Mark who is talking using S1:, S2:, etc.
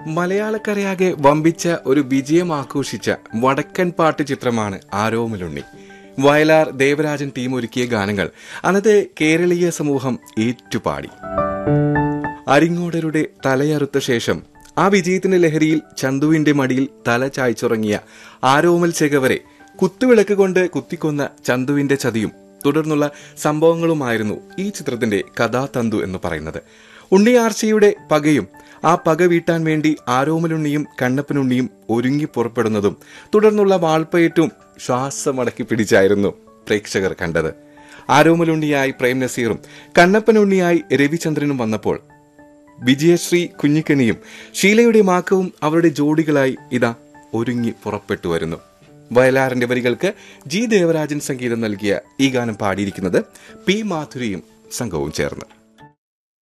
S1: മലയാളക്കരയാകെ വമ്പിച്ച ഒരു വിജയം ആഘോഷിച്ച വടക്കൻ പാട്ട് ചിത്രമാണ് ആരോമലുണ്ണി വയലാർ ദേവരാജൻ ടീം ഒരുക്കിയ ഗാനങ്ങൾ അന്നത്തെ കേരളീയ സമൂഹം ഏറ്റുപാടി അരിങ്ങോടരുടെ തലയറുത്ത ശേഷം ആ വിജയത്തിന്റെ ലഹരിയിൽ ചന്തുവിന്റെ മടിയിൽ തല ചായ്ച്ചുറങ്ങിയ ആരോമൽ ചെകവരെ കുത്തുവിളക്ക് കൊണ്ട് കുത്തിക്കൊന്ന ചന്തുവിന്റെ ചതിയും തുടർന്നുള്ള സംഭവങ്ങളുമായിരുന്നു ഈ ചിത്രത്തിന്റെ കഥാതന്തു എന്ന് പറയുന്നത് ഉണ്ണിയാർച്ചയുടെ പകയും ആ പക വീട്ടാൻ വേണ്ടി ആരോമലുണ്ണിയും കണ്ണപ്പനുണ്ണിയും ഒരുങ്ങി പുറപ്പെടുന്നതും തുടർന്നുള്ള വാൾപ്പയറ്റും ശ്വാസമടക്കി പിടിച്ചായിരുന്നു പ്രേക്ഷകർ കണ്ടത് ആരോമലുണ്ണിയായി പ്രേം നസീറും കണ്ണപ്പനുണ്ണിയായി രവിചന്ദ്രനും വന്നപ്പോൾ വിജയശ്രീ കുഞ്ഞിക്കണിയും ഷീലയുടെ മാക്കവും അവരുടെ ജോഡികളായി ഇതാ ഒരുങ്ങി പുറപ്പെട്ടു വരുന്നു വയലാറിന്റെ വരികൾക്ക് ജി ദേവരാജൻ സംഗീതം നൽകിയ ഈ ഗാനം പാടിയിരിക്കുന്നത് പി മാധുരിയും സംഘവും ചേർന്ന്